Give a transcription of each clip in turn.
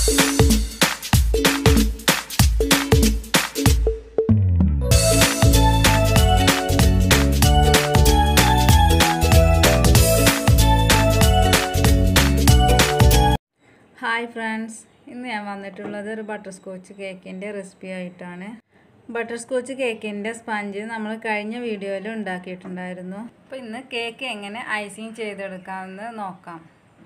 hi friends ഇന്ന് ഞാൻ വന്നിട്ടുള്ളത് ഒരു ബട്ടർ സ്കോച്ച് കേക്കിൻ്റെ റെസിപ്പി ആയിട്ടാണ് ബട്ടർ സ്കോച്ച് കേക്കിൻ്റെ സ്പഞ്ച് നമ്മൾ കഴിഞ്ഞ വീഡിയോയിൽ ഉണ്ടാക്കിയിട്ടുണ്ടായിരുന്നു അപ്പോൾ ഇന്ന് കേക്ക് എങ്ങനെ ഐസിങ് ചെയ്തെടുക്കാമെന്ന് നോക്കാം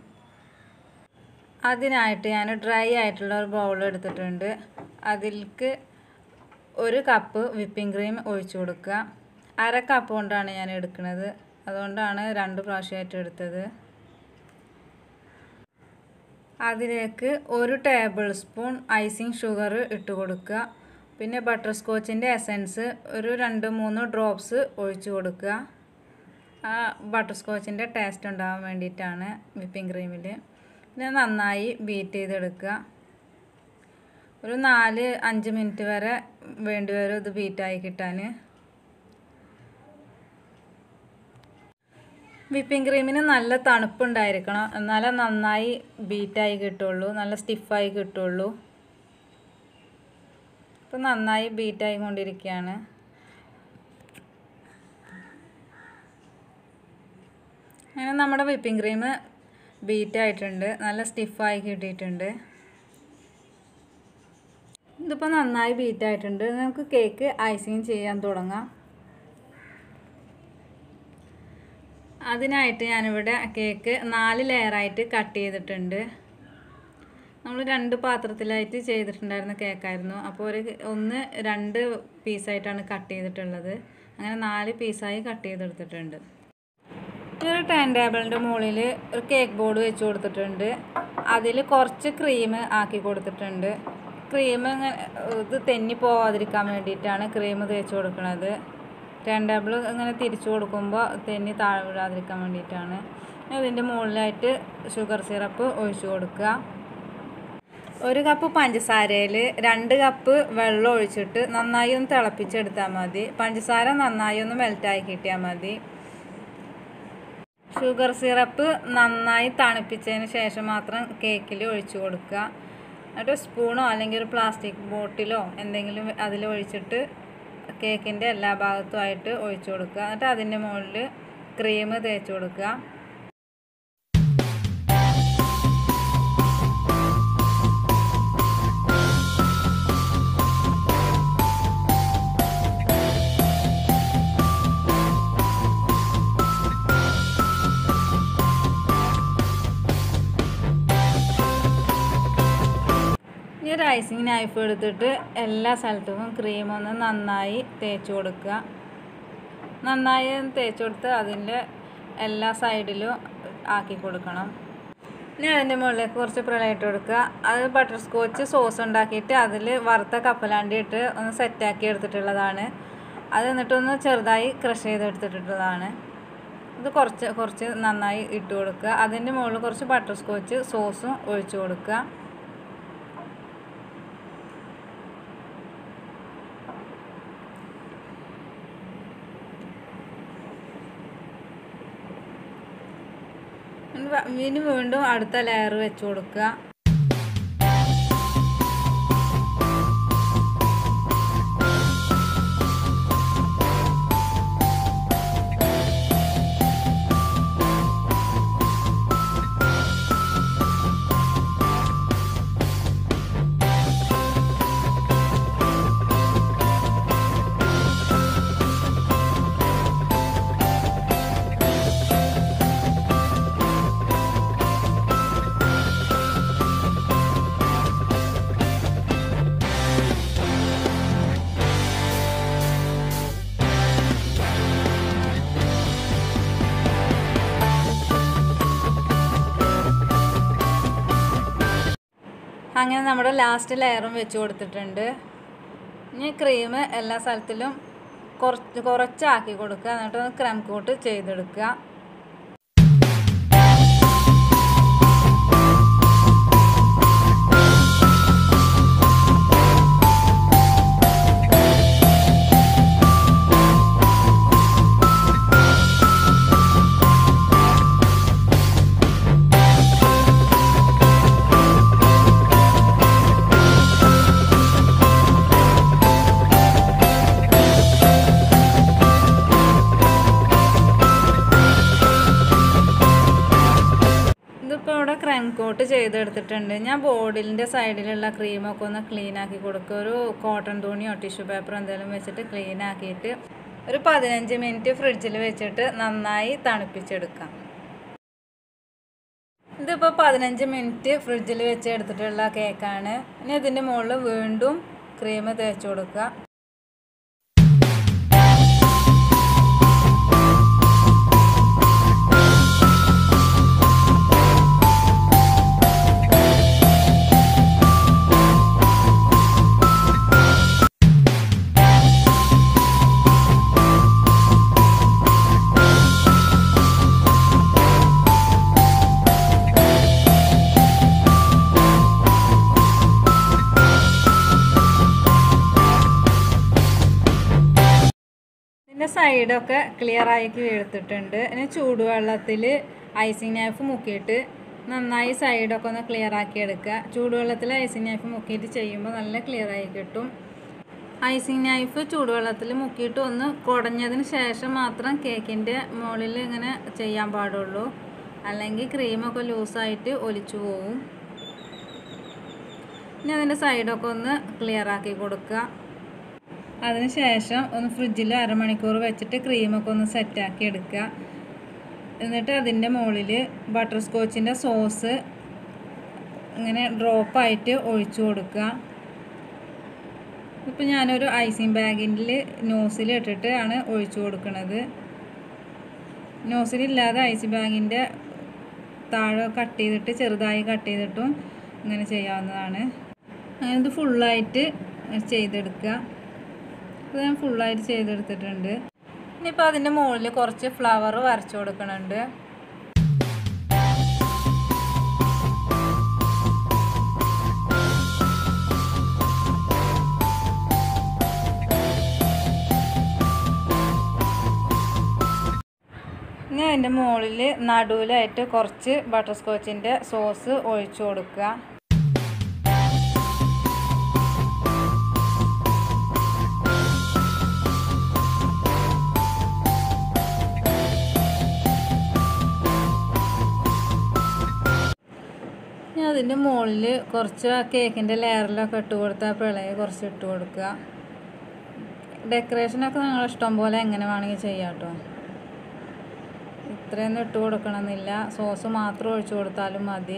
അതിനായിട്ട് ഞാൻ ഡ്രൈ ആയിട്ടുള്ള ഒരു ബൗൾ എടുത്തിട്ടുണ്ട് അതിലേക്ക് ഒരു കപ്പ് വിപ്പിംഗ് ക്രീം ഒഴിച്ചു കൊടുക്കുക അര കപ്പ് കൊണ്ടാണ് ഞാൻ എടുക്കുന്നത് അതുകൊണ്ടാണ് രണ്ട് പ്രാവശ്യമായിട്ട് എടുത്തത് അതിലേക്ക് ഒരു ടേബിൾ സ്പൂൺ ഐസിങ് ഷുഗർ ഇട്ട് കൊടുക്കുക പിന്നെ ബട്ടർ സ്കോച്ചിൻ്റെ എസൻസ് ഒരു രണ്ട് മൂന്ന് ഡ്രോപ്സ് ഒഴിച്ചു കൊടുക്കുക ആ ബട്ടർ സ്കോച്ചിൻ്റെ ടേസ്റ്റ് ഉണ്ടാകാൻ വേണ്ടിയിട്ടാണ് വിപ്പിംഗ് ക്രീമിൽ പിന്നെ നന്നായി ബീറ്റ് ചെയ്തെടുക്കുക ഒരു നാല് അഞ്ച് മിനിറ്റ് വരെ വേണ്ടി വരും ഇത് ബീറ്റായി കിട്ടാൻ വിപ്പിംഗ് ക്രീമിന് നല്ല തണുപ്പുണ്ടായിരിക്കണം എന്നാലേ നന്നായി ബീറ്റായി കിട്ടുള്ളൂ നല്ല സ്റ്റിഫായി കിട്ടുള്ളൂ ഇപ്പം നന്നായി ബീറ്റായി കൊണ്ടിരിക്കുകയാണ് അങ്ങനെ നമ്മുടെ വിപ്പിംഗ് ക്രീം ബീറ്റായിട്ടുണ്ട് നല്ല സ്റ്റിഫായി കിട്ടിയിട്ടുണ്ട് ഇതിപ്പോൾ നന്നായി ബീറ്റായിട്ടുണ്ട് നമുക്ക് കേക്ക് ഐസിങ് ചെയ്യാൻ തുടങ്ങാം അതിനായിട്ട് ഞാനിവിടെ കേക്ക് നാല് ലെയറായിട്ട് കട്ട് ചെയ്തിട്ടുണ്ട് നമ്മൾ രണ്ട് പാത്രത്തിലായിട്ട് ചെയ്തിട്ടുണ്ടായിരുന്ന കേക്കായിരുന്നു അപ്പോൾ ഒരു ഒന്ന് രണ്ട് പീസായിട്ടാണ് കട്ട് ചെയ്തിട്ടുള്ളത് അങ്ങനെ നാല് പീസായി കട്ട് ചെയ്തെടുത്തിട്ടുണ്ട് ഒരു ടേൺ ടേബിളിൻ്റെ മുകളിൽ ഒരു കേക്ക് ബോർഡ് വെച്ച് കൊടുത്തിട്ടുണ്ട് അതിൽ കുറച്ച് ക്രീം ആക്കി കൊടുത്തിട്ടുണ്ട് ക്രീം ഇങ്ങനെ ഇത് തെന്നി പോവാതിരിക്കാൻ വേണ്ടിയിട്ടാണ് ക്രീം തേച്ച് കൊടുക്കുന്നത് ടേൺ ടേബിൾ ഇങ്ങനെ തിരിച്ചു കൊടുക്കുമ്പോൾ തെന്നി താഴെ വീഴാതിരിക്കാൻ വേണ്ടിയിട്ടാണ് ഇതിൻ്റെ മുകളിലായിട്ട് ഷുഗർ സിറപ്പ് ഒഴിച്ചു കൊടുക്കുക ഒരു കപ്പ് പഞ്ചസാരയിൽ രണ്ട് കപ്പ് വെള്ളം ഒഴിച്ചിട്ട് നന്നായി ഒന്ന് തിളപ്പിച്ചെടുത്താൽ മതി പഞ്ചസാര നന്നായി ഒന്ന് മെൽറ്റായി കിട്ടിയാൽ മതി ഷുഗർ സിറപ്പ് നന്നായി തണുപ്പിച്ചതിന് ശേഷം മാത്രം കേക്കിൽ ഒഴിച്ചു കൊടുക്കുക എന്നിട്ട് സ്പൂണോ അല്ലെങ്കിൽ ഒരു പ്ലാസ്റ്റിക് ബോട്ടിലോ എന്തെങ്കിലും അതിൽ ഒഴിച്ചിട്ട് കേക്കിൻ്റെ എല്ലാ ഭാഗത്തുമായിട്ട് ഒഴിച്ചു കൊടുക്കുക എന്നിട്ട് അതിൻ്റെ മുകളിൽ ക്രീം തേച്ച് കൊടുക്കുക ഈ ഒരു ഐസിങ് നൈഫ് എടുത്തിട്ട് എല്ലാ സ്ഥലത്തും ക്രീം ഒന്ന് നന്നായി തേച്ച് കൊടുക്കുക നന്നായി തേച്ച് കൊടുത്ത് അതിൻ്റെ എല്ലാ സൈഡിലും ആക്കി കൊടുക്കണം ഇനി അതിൻ്റെ മുകളിലേക്ക് കുറച്ച് പ്രളയിട്ട് കൊടുക്കുക അത് ബട്ടർ സ്കോച്ച് സോസ് ഉണ്ടാക്കിയിട്ട് അതിൽ വറുത്ത കപ്പലാണ്ടി ഇട്ട് ഒന്ന് സെറ്റാക്കി എടുത്തിട്ടുള്ളതാണ് അത് എന്നിട്ടൊന്ന് ചെറുതായി ക്രഷ് ചെയ്തെടുത്തിട്ടുള്ളതാണ് ഇത് കുറച്ച് കുറച്ച് നന്നായി ഇട്ട് കൊടുക്കുക അതിൻ്റെ മുകളിൽ കുറച്ച് ബട്ടർ സ്കോച്ച് സോസും ഒഴിച്ചു കൊടുക്കുക ഇനി വീണ്ടും അടുത്ത ലെയർ വെച്ച് കൊടുക്കുക അങ്ങനെ നമ്മുടെ ലാസ്റ്റ് ലെയറും വെച്ച് കൊടുത്തിട്ടുണ്ട് ഇനി ക്രീം എല്ലാ സ്ഥലത്തിലും കുറച്ച് കുറച്ചാക്കി കൊടുക്കുക എന്നിട്ട് ക്രം കോട്ട് ചെയ്തെടുക്കുക ചെയ്തെടുത്തിട്ടുണ്ട് ഞാൻ ബോർഡിൻ്റെ സൈഡിലുള്ള ക്രീമൊക്കെ ഒന്ന് ക്ലീൻ ആക്കി കൊടുക്കുക ഒരു കോട്ടൺ തുണിയോ ടിഷ്യൂ പേപ്പറോ എന്തെങ്കിലും വെച്ചിട്ട് ക്ലീൻ ആക്കിയിട്ട് ഒരു പതിനഞ്ച് മിനിറ്റ് ഫ്രിഡ്ജിൽ വെച്ചിട്ട് നന്നായി തണുപ്പിച്ചെടുക്കാം ഇതിപ്പോൾ പതിനഞ്ച് മിനിറ്റ് ഫ്രിഡ്ജിൽ വെച്ച് എടുത്തിട്ടുള്ള കേക്കാണ് ഇനി ഇതിൻ്റെ മുകളിൽ വീണ്ടും ക്രീം തേച്ച് കൊടുക്കുക ഇതിൻ്റെ സൈഡൊക്കെ ക്ലിയർ ആക്കി എടുത്തിട്ടുണ്ട് ഇനി ചൂടുവെള്ളത്തിൽ ഐസിങ് നൈഫ് മുക്കിയിട്ട് നന്നായി സൈഡൊക്കെ ഒന്ന് ക്ലിയർ ആക്കി എടുക്കുക ചൂടുവെള്ളത്തിൽ ഐസിങ് നൈഫ് മുക്കിയിട്ട് ചെയ്യുമ്പോൾ നല്ല ക്ലിയർ ആയി കിട്ടും ഐസിങ് നൈഫ് ചൂടുവെള്ളത്തിൽ മുക്കിയിട്ട് ഒന്ന് കുടഞ്ഞതിന് ശേഷം മാത്രം കേക്കിൻ്റെ മുകളിൽ ഇങ്ങനെ ചെയ്യാൻ പാടുള്ളൂ അല്ലെങ്കിൽ ക്രീമൊക്കെ ലൂസായിട്ട് ഒലിച്ചു പോവും ഇനി അതിൻ്റെ സൈഡൊക്കെ ഒന്ന് ക്ലിയർ ആക്കി കൊടുക്കുക അതിനുശേഷം ഒന്ന് ഫ്രിഡ്ജിൽ അരമണിക്കൂർ വെച്ചിട്ട് ക്രീമൊക്കെ ഒന്ന് സെറ്റാക്കി എടുക്കുക എന്നിട്ട് അതിൻ്റെ മുകളിൽ ബട്ടർ സ്കോച്ചിൻ്റെ സോസ് ഇങ്ങനെ ഡ്രോപ്പായിട്ട് ഒഴിച്ചു കൊടുക്കുക ഇപ്പം ഞാനൊരു ഐസിങ് ബാഗിൽ നോസിൽ ഇട്ടിട്ട് ആണ് ഒഴിച്ചു കൊടുക്കുന്നത് നോസിലില്ലാതെ ഐസിങ് ബാഗിൻ്റെ താഴെ കട്ട് ചെയ്തിട്ട് ചെറുതായി കട്ട് ചെയ്തിട്ടും ഇങ്ങനെ ചെയ്യാവുന്നതാണ് അങ്ങനെ ഇത് ഫുള്ളായിട്ട് ചെയ്തെടുക്കുക ഇത് ഞാൻ ഫുള്ളായിട്ട് ചെയ്തെടുത്തിട്ടുണ്ട് ഇനിയിപ്പോൾ അതിൻ്റെ മുകളിൽ കുറച്ച് ഫ്ലവർ വരച്ചു കൊടുക്കുന്നുണ്ട് ഇനി അതിൻ്റെ മുകളിൽ നടുവിലായിട്ട് കുറച്ച് ബട്ടർ സ്കോച്ചിൻ്റെ സോസ് ഒഴിച്ചു കൊടുക്കുക ഇനി അതിൻ്റെ മുകളിൽ കുറച്ച് ആ കേക്കിൻ്റെ ലെയറിലൊക്കെ ഇട്ട് കൊടുത്താൽ പിളയെ കുറച്ച് ഇട്ട് കൊടുക്കുക ഡെക്കറേഷനൊക്കെ നിങ്ങൾ ഇഷ്ടം പോലെ എങ്ങനെ വേണമെങ്കിൽ ചെയ്യാം കേട്ടോ ഇത്രയൊന്നും ഇട്ട് കൊടുക്കണമെന്നില്ല സോസ് മാത്രം ഒഴിച്ചു കൊടുത്താലും മതി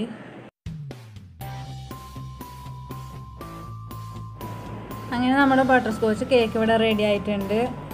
അങ്ങനെ നമ്മുടെ ബട്ടർ സ്കോച്ച് കേക്ക് ഇവിടെ റെഡി ആയിട്ടുണ്ട്